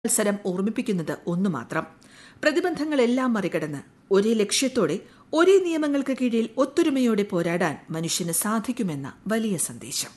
മത്സരം ഓർമ്മിപ്പിക്കുന്നത് ഒന്നു മാത്രം പ്രതിബന്ധങ്ങളെല്ലാം മറികടന്ന് ഒരേ ലക്ഷ്യത്തോടെ ഒരേ നിയമങ്ങൾക്ക് കീഴിൽ ഒത്തൊരുമയോടെ പോരാടാൻ മനുഷ്യന് സാധിക്കുമെന്ന വലിയ സന്ദേശം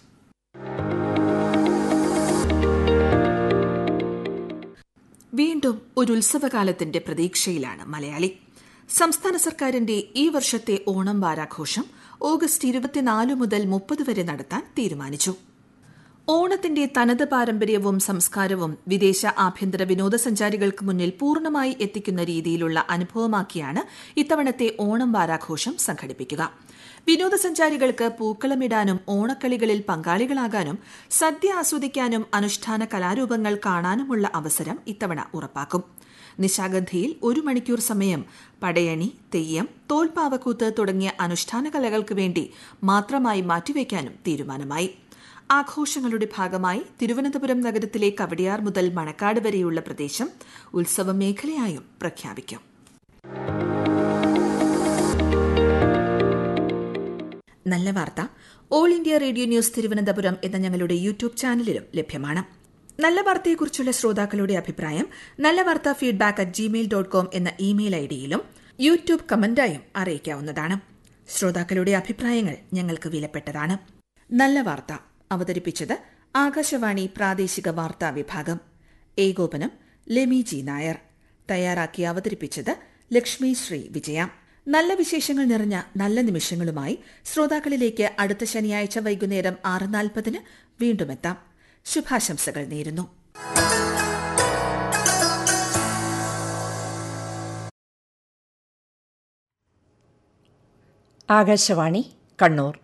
വീണ്ടും ഒരു ഉത്സവകാലത്തിന്റെ പ്രതീക്ഷയിലാണ് മലയാളി സംസ്ഥാന സർക്കാരിന്റെ ഈ വർഷത്തെ ഓണം വാരാഘോഷം ഓഗസ്റ്റ് ഇരുപത്തിനാല് മുതൽ മുപ്പത് വരെ നടത്താൻ തീരുമാനിച്ചു ഓണത്തിന്റെ തനത് പാരമ്പര്യവും സംസ്കാരവും വിദേശ ആഭ്യന്തര വിനോദസഞ്ചാരികൾക്ക് മുന്നിൽ പൂർണ്ണമായി എത്തിക്കുന്ന രീതിയിലുള്ള അനുഭവമാക്കിയാണ് ഇത്തവണത്തെ ഓണം വാരാഘോഷം സംഘടിപ്പിക്കുക വിനോദസഞ്ചാരികൾക്ക് പൂക്കളമിടാനും ഓണക്കളികളിൽ പങ്കാളികളാകാനും സദ്യ ആസ്വദിക്കാനും അനുഷ്ഠാന കലാരൂപങ്ങൾ കാണാനുമുള്ള അവസരം ഇത്തവണ ഉറപ്പാക്കും നിശാഗന്ധിയിൽ ഒരു മണിക്കൂർ സമയം പടയണി തെയ്യം തോൽപ്പാവക്കൂത്ത് തുടങ്ങിയ അനുഷ്ഠാന കലകൾക്ക് വേണ്ടി മാത്രമായി മാറ്റിവെക്കാനും തീരുമാനമായി ആഘോഷങ്ങളുടെ ഭാഗമായി തിരുവനന്തപുരം നഗരത്തിലെ കവടിയാർ മുതൽ മണക്കാട് വരെയുള്ള പ്രദേശം ഉത്സവ മേഖലയായും പ്രഖ്യാപിക്കും നല്ല വാർത്ത All India Radio news Thiruvananthapuram എന്ന ഞങ്ങളുടെ യൂട്യൂബ് ചാനലിലും ലഭ്യമാണ് നല്ല വാർത്തയെക്കുറിച്ചുള്ള ശ്രോതാക്കളുടെ അഭിപ്രായം നല്ല വാർത്ത feedback at Gmail dot com എന്ന ഇമെയിൽ ഐഡിയിലും യൂട്യൂബ് കമന്റായും അറിയിക്കാവുന്നതാണ് ശ്രോതാക്കളുടെ അഭിപ്രായങ്ങൾ ഞങ്ങൾക്ക് വിലപ്പെട്ടതാണ് നല്ല വാർത്ത അവതരിപ്പിച്ചത് ആകാശവാണി പ്രാദേശിക വാർത്താ വിഭാഗം ഏകോപനം ലെമി ജി നായർ തയ്യാറാക്കി അവതരിപ്പിച്ചത് ലക്ഷ്മി ശ്രീ വിജയ നല്ല വിശേഷങ്ങൾ നിറഞ്ഞ നല്ല നിമിഷങ്ങളുമായി ശ്രോതാക്കളിലേക്ക് അടുത്ത ശനിയാഴ്ച വൈകുന്നേരം ആറ് നാൽപ്പതിന് വീണ്ടും എത്താം ശുഭാശംസകൾ നേരുന്നു ആകാശവാണി കണ്ണൂർ